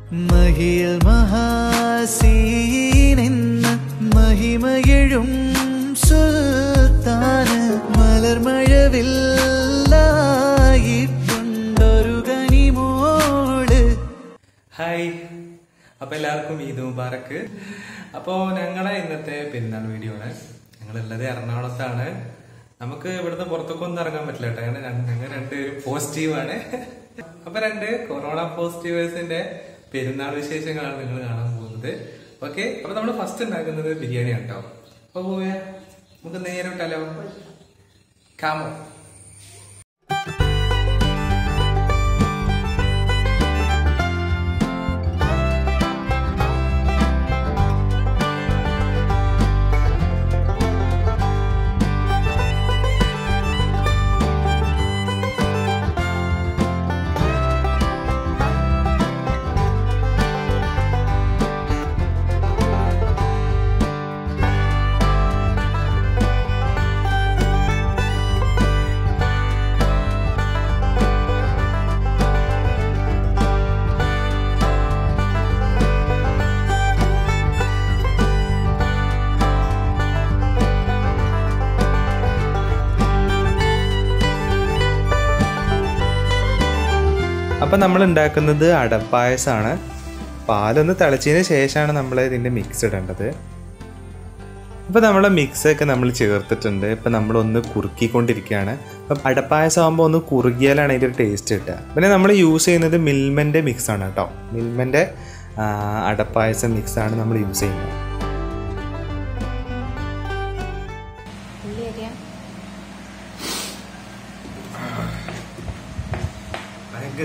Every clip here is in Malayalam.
മഹിയൽ മഹാസീനെന്ന മഹിമയഴും സുൽത്താന് മലർമഴവില്ലായിട്ടുണ്ടൊരു കനിമോള് ഹായ് അപ്പൊ എല്ലാവർക്കും ഈദ് മുബാറക്ക് അപ്പോ ഞങ്ങളെ ഇന്നത്തെ പെരുന്നാൾ വീഡിയോ ആണ് ഞങ്ങളുള്ളത് എറണാകുളത്താണ് നമുക്ക് ഇവിടുന്ന് പുറത്തൊക്കെ ഒന്നും ഇറങ്ങാൻ പറ്റില്ല കേട്ടോ കാരണം ഞങ്ങ- ഞങ്ങൾ രണ്ടുപേരും പോസിറ്റീവാണ് അപ്പൊ രണ്ട് കൊറോണ പോസിറ്റീവേഴ്സിന്റെ പെരുന്നാൾ വിശേഷങ്ങളാണ് നിങ്ങൾ കാണാൻ പോകുന്നത് ഓക്കെ അപ്പൊ നമ്മൾ ഫസ്റ്റ് ഉണ്ടാക്കുന്നത് ബിരിയാണി കേട്ടോ അപ്പൊ പോയാ നമുക്ക് നേരെ വിട്ടാലോ കാമോ അപ്പം നമ്മൾ ഉണ്ടാക്കുന്നത് അടപ്പായസമാണ് പാലൊന്ന് തിളച്ചതിന് ശേഷമാണ് നമ്മൾ ഇതിൻ്റെ മിക്സ് ഇടേണ്ടത് അപ്പോൾ നമ്മളെ മിക്സൊക്കെ നമ്മൾ ചേർത്തിട്ടുണ്ട് ഇപ്പം നമ്മളൊന്ന് കുറുക്കിക്കൊണ്ടിരിക്കുകയാണ് അപ്പം അടപ്പായസം ആകുമ്പോൾ ഒന്ന് കുറുകിയാലാണ് അതിൻ്റെ ഒരു ടേസ്റ്റ് കിട്ടുക പിന്നെ നമ്മൾ യൂസ് ചെയ്യുന്നത് മിൽമൻ്റെ മിക്സാണ് കേട്ടോ മിൽമൻ്റെ അടപ്പായസം മിക്സാണ് നമ്മൾ യൂസ് ചെയ്യുന്നത് ഉള്ളി അരിയാം ഭയങ്കര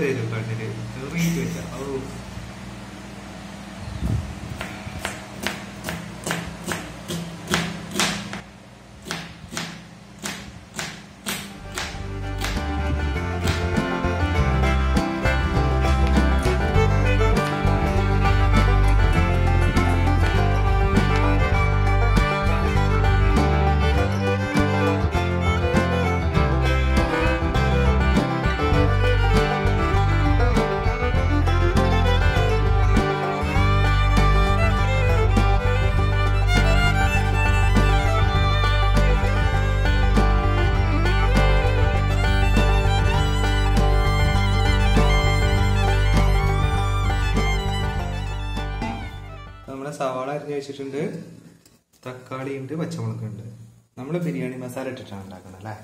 നമ്മുടെ സവാള അരിഞ്ഞ് വെച്ചിട്ടുണ്ട് തക്കാളി ഉണ്ട് പച്ചമുളക് ഉണ്ട് നമ്മൾ ബിരിയാണി മസാല ഇട്ടിട്ടാണ് ഉണ്ടാക്കുന്നത് അല്ലേ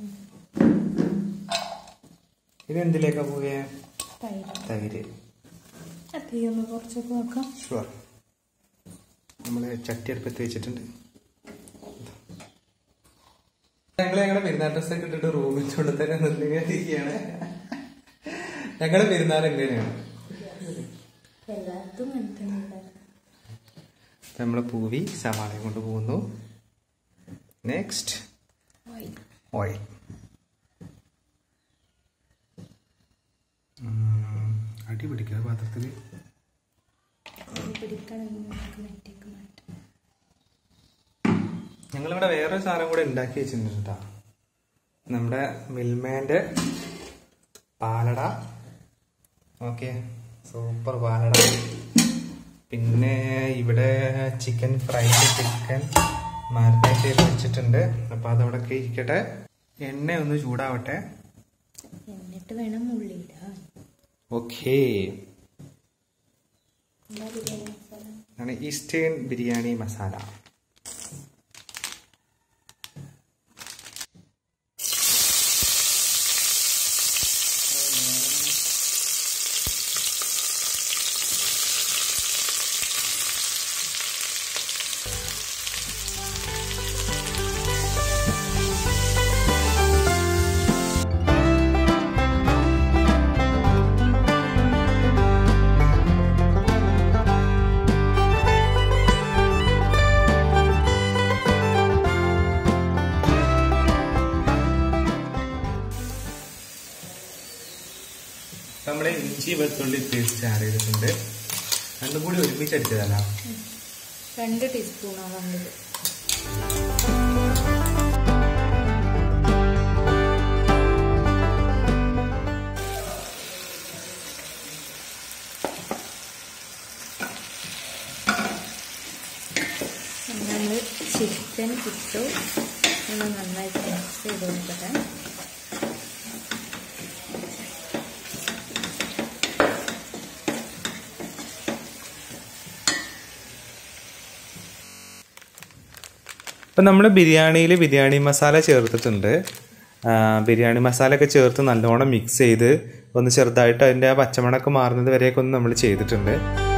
ഇത് എന്തിലേക്കാ പോയേ തൈര് തൈര് തീയൊന്ന് കുറച്ചൊക്കെ നോക്കാം ഷുവർ നമ്മൾ ചട്ടി അടുപ്പത്ത് വെച്ചിട്ടുണ്ട് ഞങ്ങൾ ഞങ്ങളുടെ പെരുന്നാൾ ഡ്രസ്സൊക്കെ ഇട്ടിട്ട് റൂമിൽ കൊണ്ട് തന്നെ നിർത്തിയാണ് ഞങ്ങളുടെ പെരുന്നാൾ എങ്ങനെയാണ് എല്ലായിടത്തും അങ്ങനെ തന്നെ ഉണ്ടായിരുന്നു നമ്മൾ പൂവി സവാള കൊണ്ട് പോകുന്നു നെക്സ്റ്റ് ഓയിൽ അടി പിടിക്കുക പാത്രത്തിൽ പിടിക്കണമെങ്കിൽ നമുക്ക് നെറ്റേക്ക് മാറ്റാം ഞങ്ങളിവിടെ വേറെ സാധനം കൂടെ ഉണ്ടാക്കി വെച്ചിട്ടുണ്ട് കേട്ടോ നമ്മുടെ മിൽമേൻ്റെ പാലട ഓക്കെ സൂപ്പർ പാലട പിന്നെ ഇവിടെ ചിക്കൻ ഫ്രൈഡ് ചിക്കൻ മാരിനേറ്റ് ചെയ്ത് വെച്ചിട്ടുണ്ട് അപ്പോൾ അതവിടെ ഇരിക്കട്ടെ എണ്ണ ഒന്ന് ചൂടാവട്ടെ എന്നിട്ട് വേണം ഉള്ളി ഇടാൻ ഓക്കേ എന്താ ബിരിയാണി മസാല ആണ് ഈസ്റ്റേൺ ബിരിയാണി മസാല നമ്മളെ ഇഞ്ചി വെളുത്തുള്ളി പേസ്റ്റ് ആഡ് ചെയ്തിട്ടുണ്ട് രണ്ടും കൂടി ഒരുമിച്ച് അടിച്ചതല്ല രണ്ട് ടീസ്പൂണാണ് വന്നത് ചിക്കൻ ഇട്ടു ഒന്ന് നന്നായിട്ട് മിക്സ് ചെയ്ത് കൊടുക്കട്ടെ ഇപ്പം നമ്മൾ ബിരിയാണിയിൽ ബിരിയാണി മസാല ചേർത്തിട്ടുണ്ട് ആ, ബിരിയാണി മസാല ഒക്കെ ചേർത്ത് നല്ലോണം മിക്സ് ചെയ്ത് ഒന്ന് ചെറുതായിട്ട് അതിൻ്റെ ആ പച്ചമണക്ക് മാറുന്നത് വരെയൊക്കെ ഒന്ന് നമ്മൾ ചെയ്തിട്ടുണ്ട്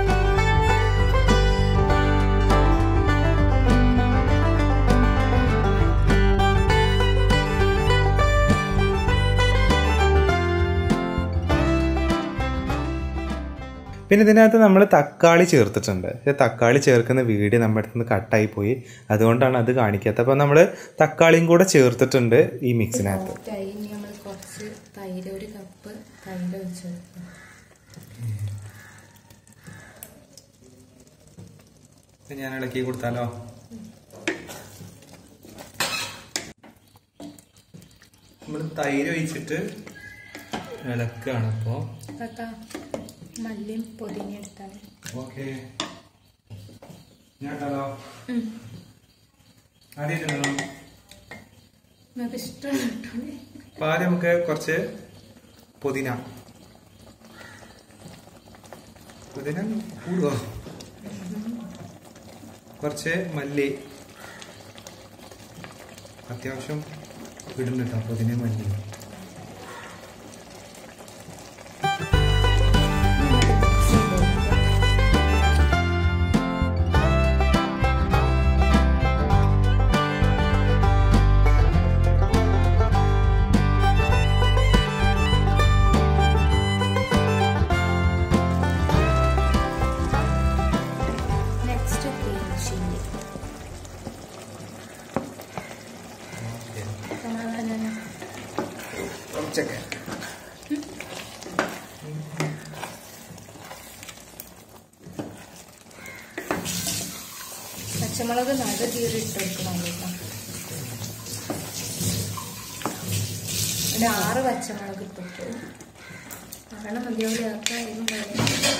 പിന്നെ ഇതിനകത്ത് നമ്മൾ തക്കാളി ചേർത്തിട്ടുണ്ട് പക്ഷേ തക്കാളി ചേർക്കുന്ന വീഡിയോ നമ്മുടെ അടുത്ത് നിന്ന് കട്ടായി പോയി അതുകൊണ്ടാണ് അത് കാണിക്കാത്തത് അപ്പോൾ നമ്മൾ തക്കാളിയും കൂടെ ചേർത്തിട്ടുണ്ട് ഈ മിക്സിനകത്ത് സോഫ്റ്റായി ഇനി നമ്മൾ കുറച്ച് തൈര് ഒരു കപ്പ് തൈര് ഒഴിച്ച് കൊടുക്കാം ഞാൻ ഇളക്കി കൊടുത്താലോ നമ്മൾ തൈര് ഒഴിച്ചിട്ട് ഇളക്കുകയാണ് ഇപ്പോൾ കാക്ക മല്ലിയും പൊതിഞ്ഞ എടുത്താൽ ഓക്കെ ഞാൻ ഇട്ടാലോ ആദ്യം ഇടണോ നമുക്ക് ഇഷ്ടമാണ് കേട്ടോ അപ്പോൾ ആദ്യം നമുക്ക് കുറച്ച് പുതിന പുതിന കൂടുവോ കുറച്ച് മല്ലി അത്യാവശ്യം ഇടുന്നുണ്ട് കേട്ടോ പുതിന മല്ലി നെക്സ്റ്റ് ഗ്രീൻ ചില്ലി സമാധാനം കുറച്ചൊക്കെ പച്ചമുളക് നടു കീറി ഇട്ട് കൊടുക്കണം കേട്ടോ ഒരു ആറ് പച്ചമുളക് ഇട്ടിട്ടു കാരണം മതിയാവില്ല ആർക്കായാലും പറയാം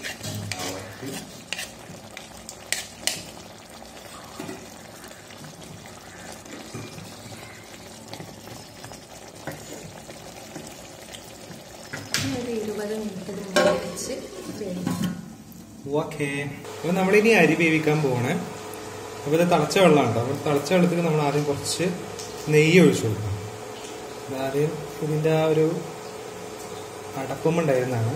ഇനി ഒരു ഇരുപത് മിനിറ്റ് മുമ്പ് വെച്ച് വേവിക്കണം ഓക്കെ അപ്പോൾ നമ്മളിനി അരി വേവിക്കാൻ പോവാണ് അപ്പോൾ ഇത് തിളച്ച വെള്ളമാണ് അപ്പോൾ തിളച്ച വെള്ളത്തിൽ നമ്മൾ ആദ്യം കുറച്ച് നെയ്യ് ഒഴിച്ചു കൊടുക്കണം ഇത് ആദ്യം ഇതിൻ്റെ ആ ഒരു അടപ്പമുണ്ടായിരുന്നതാണ്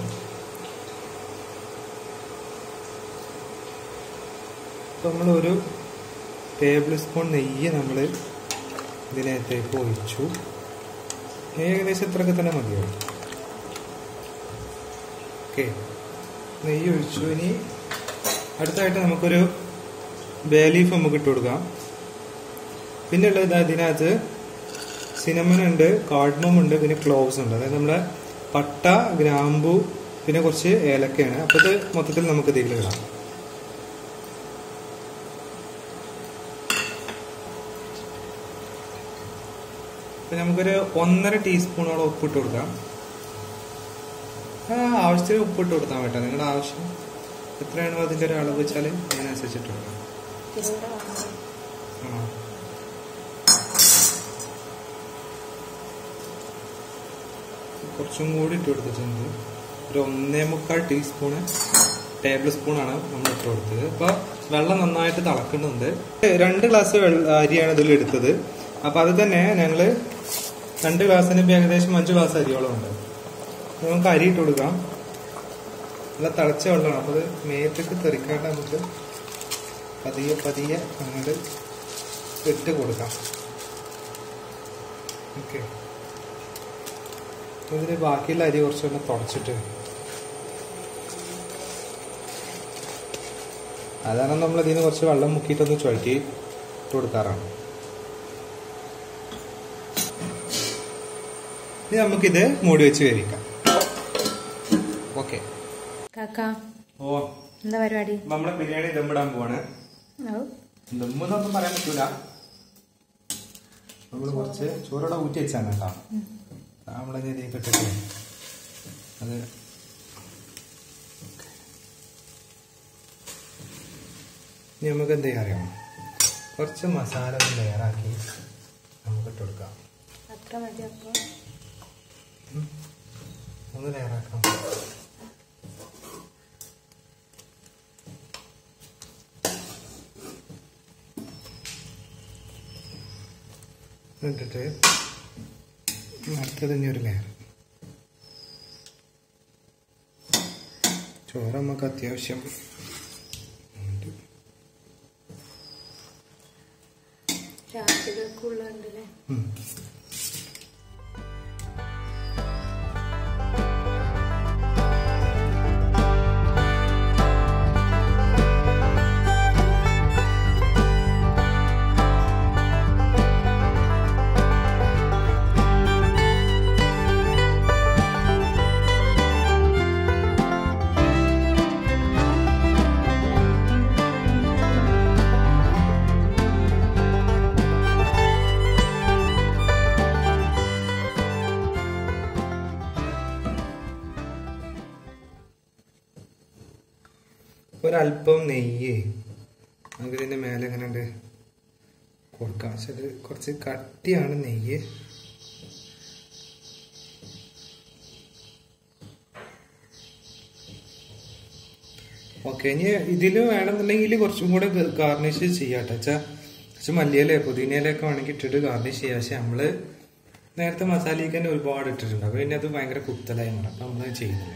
അപ്പോൾ നമ്മൾ ഒരു ടേബിൾ സ്പൂൺ നെയ്യ് നമ്മൾ ഇതിനകത്തേക്ക് ഒഴിച്ചു ഏകദേശം ഇത്രയൊക്കെ തന്നെ മതിയാവും ഓക്കെ നെയ്യ് ഒഴിച്ചു ഇനി അടുത്തായിട്ട് നമുക്കൊരു ബേ ലീഫ് നമുക്ക് ഇട്ട് കൊടുക്കാം പിന്നെ ഉള്ളത് ഇതാ ഇതിനകത്ത് സിനമൺ ഉണ്ട് കാർഡ്മം ഉണ്ട് പിന്നെ ക്ലോവ്സ് ഉണ്ട് അതായത് നമ്മുടെ പട്ട ഗ്രാമ്പു പിന്നെ കുറച്ച് ഏലക്കയാണ് അപ്പോൾ ഇത് മൊത്തത്തിൽ നമുക്ക് ഇതിൽ ഇടാം അപ്പം നമുക്കൊരു ഒന്നര ടീസ്പൂണോളം ഉപ്പിട്ട് കൊടുക്കാം ആ ആവശ്യത്തിന് ഉപ്പിട്ട് കൊടുത്താൽ കേട്ടോ നിങ്ങളുടെ ആവശ്യം എത്രയാണോ അതിൻ്റെ ഒരു അളവ് വെച്ചാൽ അതിനനുസരിച്ചിട്ട് കൊടുക്കാം ഇതിലൂടെ വാങ്ങാം ആണോ കുറച്ചും കൂടി ഇട്ട് കൊടുത്തിട്ടുണ്ട് ഒരു ഒന്നേ മുക്കാൽ ടീസ്പൂണ് ടേബിൾ സ്പൂണാണ് നമ്മൾ ഇട്ട് കൊടുത്തത് അപ്പോൾ വെള്ളം നന്നായിട്ട് തിളക്കുന്നുണ്ട് രണ്ട് ഗ്ലാസ് വെള്ള അരിയാണ് ഇതിൽ എടുത്തത് അപ്പോൾ അത് തന്നെ ഞങ്ങൾ രണ്ട് ഗ്ലാസ്സിന് ഇപ്പം ഏകദേശം അഞ്ച് ഗ്ലാസ് അരിയോളം ഉണ്ട് അപ്പോൾ നമുക്ക് അരി ഇട്ട് കൊടുക്കാം നല്ല തിളച്ച വെള്ളമാണ് അപ്പോൾ അത് മേത്തേക്ക് തെറിക്കാണ്ട് നമുക്ക് പതിയെ പതിയെ അങ്ങോട്ട് ഇട്ട് കൊടുക്കാം ഓക്കെ ഇതിന് ബാക്കിയുള്ള അരി കുറച്ചൊന്ന് തുടച്ചിട്ട് അതാണ് നമ്മൾ ഇതിന് കുറച്ച് വെള്ളം മുക്കിയിട്ടൊന്ന് ചുഴറ്റി ഇട്ട് കൊടുക്കാറാണ് ഇനി നമുക്കിത് മൂടി വെച്ച് വേവിക്കാം ഓക്കെ കാക്ക ഓ എന്താ പരിപാടി നമ്മളെ ബിരിയാണി ദമ്മിടാൻ പോവാണ് ഓ ദമ്മെന്നൊന്നും പറയാൻ പറ്റൂല നമ്മൾ കുറച്ച് ചോറോടെ ഊറ്റി വെച്ചാണ് കേട്ടോ നമ്മളെ ഇതിലേക്ക് ഇട്ടിട്ട് അത് ഇനി നമുക്ക് എന്ത് ചെയ്യാൻ അറിയാം കുറച്ച് മസാല ഒന്ന് ലെയറാക്കി നമുക്ക് ഇട്ട് കൊടുക്കാം അത്ര മതി അപ്പോൾ ഒന്ന് ലെയറാക്കാം ഇട്ടിട്ട് അടുത്തത് ഇനി ഒരു ലെയർ ചോറ് നമുക്ക് അത്യാവശ്യം ഉണ്ട്. രാത്രികൾക്കുള്ളുണ്ടല്ലേ ഉം. ഒരല്പം നെയ്യ് നമുക്ക് ഇതിന്റെ മേലെ എങ്ങനെ ഉണ്ട് കൊടുക്കാം പക്ഷെ ഇത് കുറച്ച് കട്ടിയാണ് നെയ്യ് ഓക്കെ ഇനി ഇതിൽ വേണമെന്നുണ്ടെങ്കിൽ കുറച്ചും കൂടെ ഗാർണിഷ് ചെയ്യാട്ടോ വെച്ചാൽ കുറച്ച് മല്ലിയില പുതിനയിലൊക്കെ വേണമെങ്കിൽ ഇട്ടിട്ട് ഗാർണിഷ് ചെയ്യാം പക്ഷെ നമ്മള് നേരത്തെ മസാലയ്ക്ക് തന്നെ ഒരുപാട് ഇട്ടിട്ടുണ്ട് അപ്പൊ പിന്നെ അത് ഭയങ്കര കുത്തലായി മാറും അപ്പൊ നമ്മള് ചെയ്യുന്നില്ല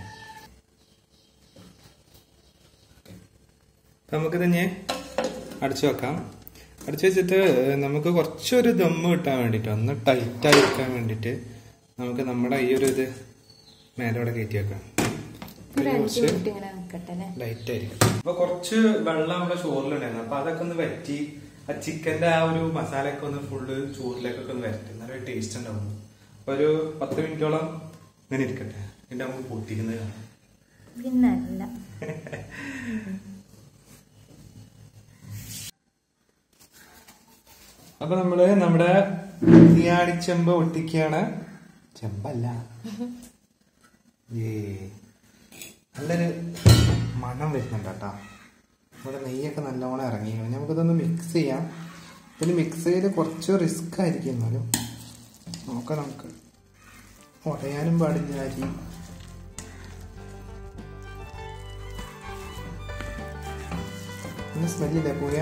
അപ്പൊ നമുക്ക് തന്നെ അടച്ചു വെക്കാം അടച്ചു വെച്ചിട്ട് നമുക്ക് കുറച്ചൊരു ദമ്മ് കിട്ടാൻ വേണ്ടിട്ട് ഒന്ന് ടൈറ്റായി വെക്കാൻ വേണ്ടിട്ട് നമുക്ക് നമ്മുടെ ഈ ഒരു ഇത് മേലോടെ കയറ്റി വെക്കാം ഒരു ഇതിന് അഞ്ച് കുറച്ച് മിനിറ്റ് ഇങ്ങനെ വെക്കട്ടെ അല്ലേ ലൈറ്റ് ആയിരിക്കും അപ്പൊ കുറച്ച് വെള്ളം നമ്മുടെ ചോറിലുണ്ടായിരുന്നു അപ്പൊ അതൊക്കെ ഒന്ന് വറ്റി ആ ചിക്കന്റെ ആ ഒരു മസാല ഒക്കെ ഒന്ന് ഫുള്ള് ചോറിലേക്കൊക്കെ ഒന്ന് വരട്ടെ നല്ല ടേസ്റ്റ് ഉണ്ടാവും അപ്പൊ ഒരു പത്ത് മിനിറ്റോളം ഇങ്ങനെ ഇരിക്കട്ടെ എന്നിട്ട് നമുക്ക് പൊട്ടിക്കുന്നത് കാണാം പിന്നല്ല അപ്പൊ നമ്മള് നമ്മുടെ ബിരിയാണി ചെമ്പ് ഒട്ടിക്കാണ് ചെമ്പല്ല ഏ നല്ലൊരു മണം വരുന്നുണ്ട് കേട്ടോ നമ്മുടെ നെയ്യൊക്കെ നല്ലോണം ഇറങ്ങിയാണ് നമുക്കിതൊന്ന് മിക്സ് ചെയ്യാം ഇതിൽ മിക്സ് ചെയ്ത് കുറച്ച് റിസ്ക് ആയിരിക്കും എന്നാലും നോക്കാം നമുക്ക് ഉടയാനും പാടില്ല അരി സ്മെല്ലില്ലേ പൂയ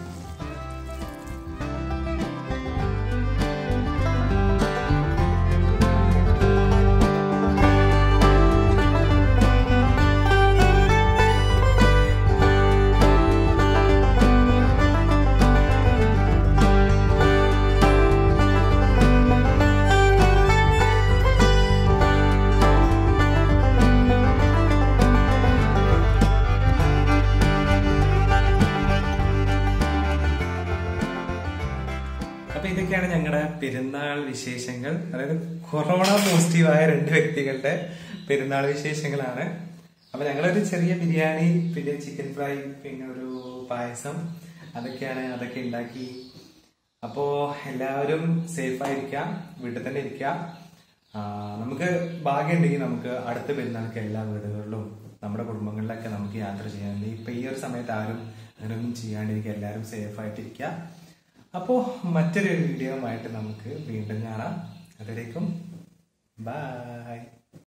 അപ്പൊ ഇതൊക്കെയാണ് ഞങ്ങളുടെ പെരുന്നാൾ വിശേഷങ്ങൾ അതായത് കൊറോണ പോസിറ്റീവായ രണ്ട് വ്യക്തികളുടെ പെരുന്നാൾ വിശേഷങ്ങളാണ് അപ്പൊ ഞങ്ങളൊരു ചെറിയ ബിരിയാണി പിന്നെ ചിക്കൻ ഫ്രൈ പിന്നെ ഒരു പായസം അതൊക്കെയാണ് അതൊക്കെ ഉണ്ടാക്കി അപ്പോ എല്ലാവരും സേഫ് ആയിരിക്കാം വീട്ടിൽ തന്നെ ഇരിക്കാം ആ, നമുക്ക് ഭാഗ്യമുണ്ടെങ്കിൽ നമുക്ക് അടുത്ത പെരുന്നാൾക്ക് എല്ലാ വീടുകളിലും നമ്മുടെ കുടുംബങ്ങളിലൊക്കെ നമുക്ക് യാത്ര ചെയ്യാൻ ഇപ്പൊ ഈ ഒരു സമയത്ത് ആരും അങ്ങനെയൊന്നും ചെയ്യാണ്ടിരിക്കുക എല്ലാവരും സേഫ് ആയിട്ടിരിക്കുക അപ്പോ മറ്റൊരു വീഡിയോ ആയിട്ട് നമുക്ക് വീണ്ടും കാണാം അതിലേക്കും ബൈ